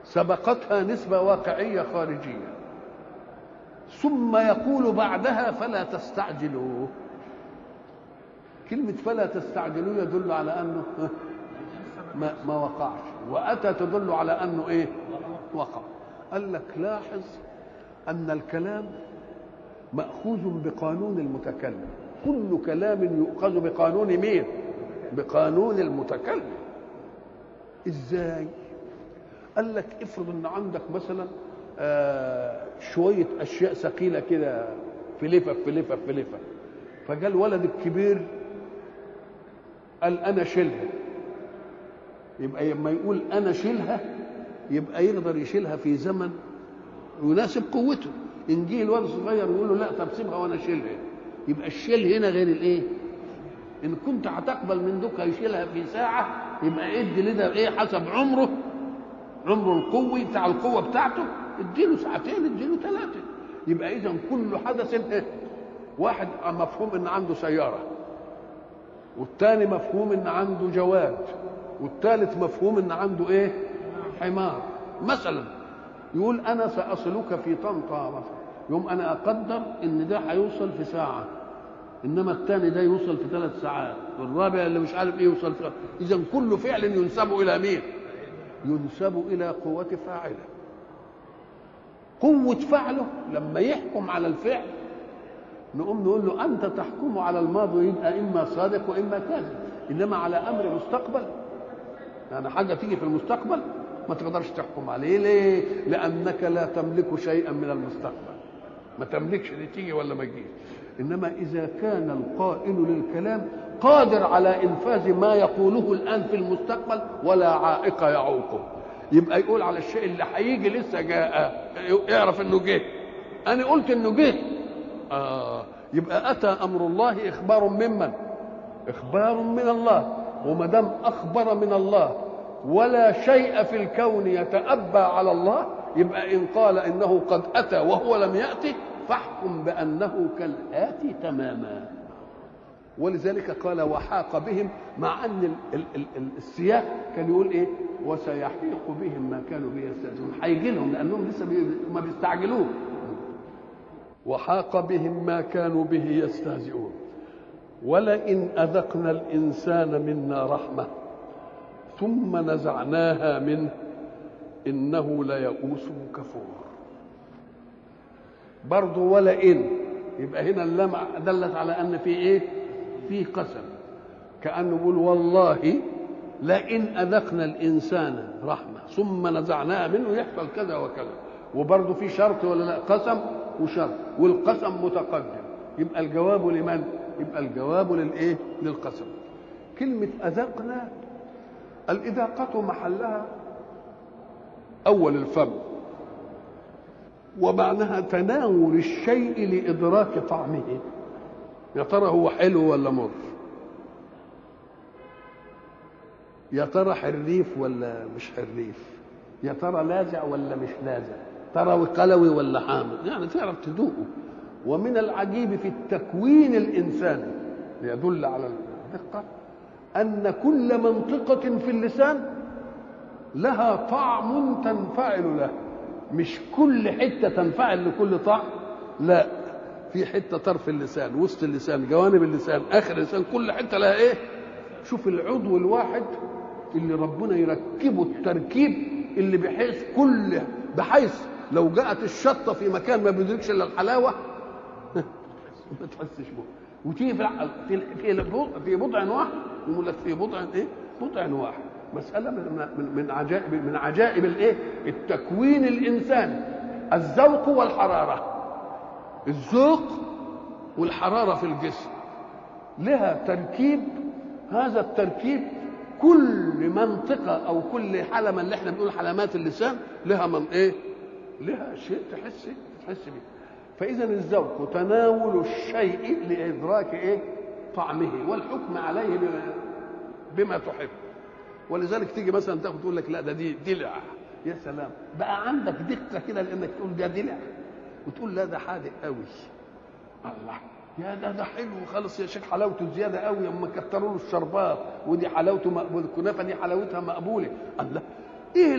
سبقتها نسبة واقعية خارجية ثم يقول بعدها فلا تستعجلوه كلمة فلا تستعجلوه يدل على أنه ما, ما وقعش وأتى تدل على أنه إيه وقع قال لك لاحظ أن الكلام مأخوذ بقانون المتكلم كل كلام يؤخذ بقانون مين بقانون المتكلم ازاي قال لك افرض ان عندك مثلا آه شويه اشياء ثقيله كده في لفف في لفف في لفف فجاء الولد الكبير قال انا شيلها يبقى لما يقول انا شيلها يبقى يقدر يشيلها في زمن يناسب قوته ان جه الولد الصغير يقول له لا طب سيبها وانا اشيلها يبقى الشيل هنا غير الايه ان كنت هتقبل من دوك يشيلها في ساعه يبقى ادي لده ايه حسب عمره عمره القوي بتاع القوه بتاعته اديله ساعتين اديله ثلاثه يبقى اذا كل حدث إيه؟ واحد مفهوم ان عنده سياره والثاني مفهوم ان عنده جواد والثالث مفهوم ان عنده ايه حمار مثلا يقول انا ساصلك في طنطا مثلا يوم انا اقدر ان ده هيوصل في ساعه انما الثاني ده يوصل في ثلاث ساعات والرابع اللي مش عارف ايه يوصل في اذا كل فعل ينسب الى مين ينسب الى قوه فاعله قوه فعله لما يحكم على الفعل نقوم نقول له انت تحكم على الماضي يبقى اما صادق واما كاذب انما على امر مستقبل يعني حاجه تيجي في المستقبل ما تقدرش تحكم عليه ليه لانك لا تملك شيئا من المستقبل ما تملكش دي تيجي ولا ما تجيش انما اذا كان القائل للكلام قادر على انفاذ ما يقوله الان في المستقبل ولا عائق يعوقه يبقى يقول على الشيء اللي هيجي لسه جاء اعرف انه جه انا قلت انه جه آه يبقى اتى امر الله اخبار ممن اخبار من الله وما دام اخبر من الله ولا شيء في الكون يتأبى على الله يبقى إن قال إنه قد أتى وهو لم يأتي فاحكم بأنه كالآتي تماما ولذلك قال وحاق بهم مع أن ال ال ال السياق كان يقول إيه وسيحيق بهم ما كانوا به يستهزئون هيجي لهم لأنهم لسه بي ما بيستعجلوه وحاق بهم ما كانوا به يستهزئون ولئن أذقنا الإنسان منا رحمة ثم نزعناها منه إنه ليئوس كفور برضه ولئن يبقى هنا اللام دلت على أن في إيه؟ في قسم كأنه يقول والله لئن أذقنا الإنسان رحمة ثم نزعناها منه يحصل كذا وكذا وبرضه في شرط ولا لا قسم وشرط والقسم متقدم يبقى الجواب لمن؟ يبقى الجواب للايه؟ للقسم. كلمة أذقنا الإذاقة محلها أول الفم ومعناها تناول الشيء لإدراك طعمه يا ترى هو حلو ولا مر يا ترى حريف ولا مش حريف يا ترى لاذع ولا مش لاذع ترى قلوي ولا حامض يعني تعرف تذوقه ومن العجيب في التكوين الإنساني ليدل على الدقة أن كل منطقة في اللسان لها طعم تنفعل له مش كل حتة تنفعل لكل طعم لا في حتة طرف اللسان وسط اللسان جوانب اللسان آخر اللسان كل حتة لها إيه شوف العضو الواحد اللي ربنا يركبه التركيب اللي بحيث كل بحيث لو جاءت الشطة في مكان ما بيدركش إلا الحلاوة ما تحسش به وتيجي في في في بضع واحد يقول لك في بضع ايه؟ بضع واحد مسألة من من من عجائب من عجائب الايه؟ التكوين الإنساني الذوق والحرارة الذوق والحرارة في الجسم لها تركيب هذا التركيب كل منطقة أو كل حلمة اللي احنا بنقول حلمات اللسان لها من ايه؟ لها شيء تحس تحس بيه فإذا الذوق تناول الشيء لإدراك إيه؟ طعمه والحكم عليه بما تحب ولذلك تيجي مثلا تاخد تقول لك لا ده دي دلع يا سلام بقى عندك دقة كده لأنك تقول ده دلع وتقول لا ده حادق قوي الله يا ده ده حلو خالص يا شيخ حلاوته زياده قوي اما كتروا له الشربات ودي حلاوته مقبول الكنافه دي حلاوتها مقبوله الله ايه